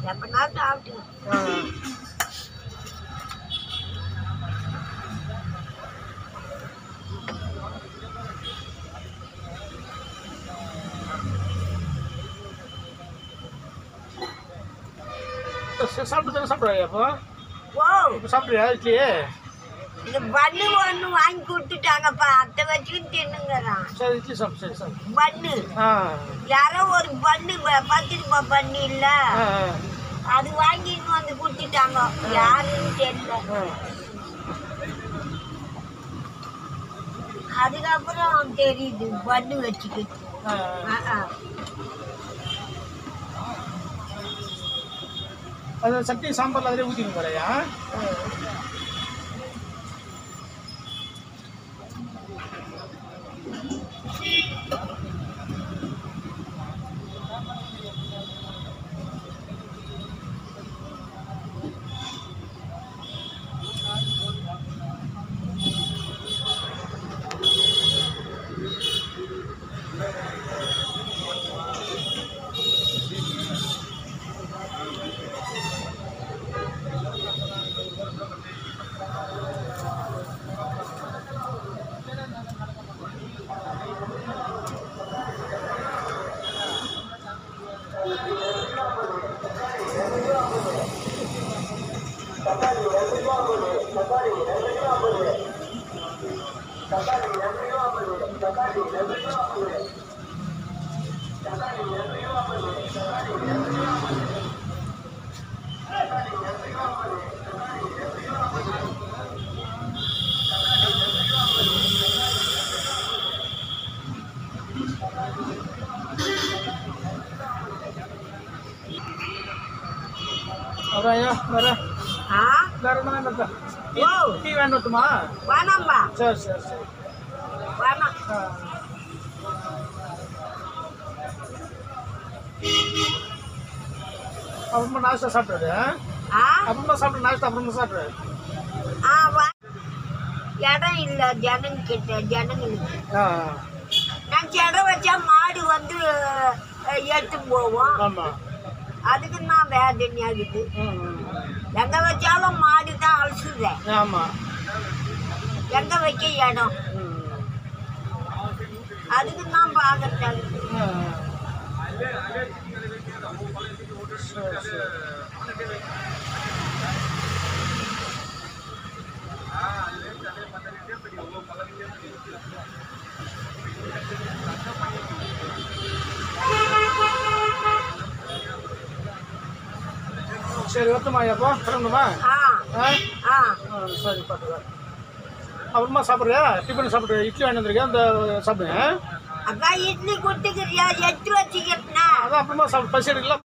எப்பனா சாப்பிட்டு ஆ. சா- சாப்பிட்டு தானே சாப்பிட்றாயா அப்போ ஓ இப்போ சாப்பிட்றியா இட்லியே இந்த பண்ணு ஒண்ணு வாங்கி கொடுத்துட்டாங்கப்பா அத்தை வச்சு தின்னுங்கிறான் சரி இட்லி சாப்பிடு சரி சாப்பிடு பண்ணு ஆ யாரோ ஒரு பண்ணு ப- பத்து ரூபாய் பண்ணு இல்ல ஆ ஆ. அது வாங்கிட்டு வந்து கொடுத்துட்டாங்க யாருன்னு தெரியல ஆ. அதுக்கப்புறம் தெரியுது பண்ணு வச்சுக்கிட்டு ஆ. ஆ, ஆ. அது சட்னி சாம்பார்ல அதிலே ஊற்றிங்க வரையா அதான் ஐயா வேற ஆ வேற என்ன வேணும் ஓ டீ வேணுட்டுமா வேணாம்பா சரி சரி சரி வேணாம் ஆ. அப்புறமா நாஸ்டா சாப்பிட்றது ஆ அப்புறமா சாப்பிட்டு நாஸ்டா அப்புறமா சாப்பிட்றது ஆ வா இடம் இல்லை ஜனங்க கிட்ட ஜனங்களுக்கு ஆ நான் இடம் வச்சா மாடு வந்து அஹ், எடுத்து போவோம் ஆமாம் அதுக்கு நான் வேதனையாகுது ம் ம். எங்க வச்சாலும் மாடு தான் அலசுதேன் ஆமாம் எங்க வைக்க இடம் ம் அதுக்கு நான் பார்க்கறது ஆ. சரி சரி சரி வரட்டுமா ஐயாப்பா கிளம்பணுமா ஆ ஆ ஆ ஆ, சரி பார்த்துக்கலாம் அப்புறமா சாப்பிட்றியா டிஃபன் சாப்பிட்றியா இட்லி வாங்கி வந்திருக்கேன் அந்த சாப்பிடுங்க அக்கா இட்லி கொடுத்துக்கிறியா எடுத்து வச்சுக்கிறேன்னா அதான் அப்புறமா சாப்பிடு பசி எடுக்கலாம்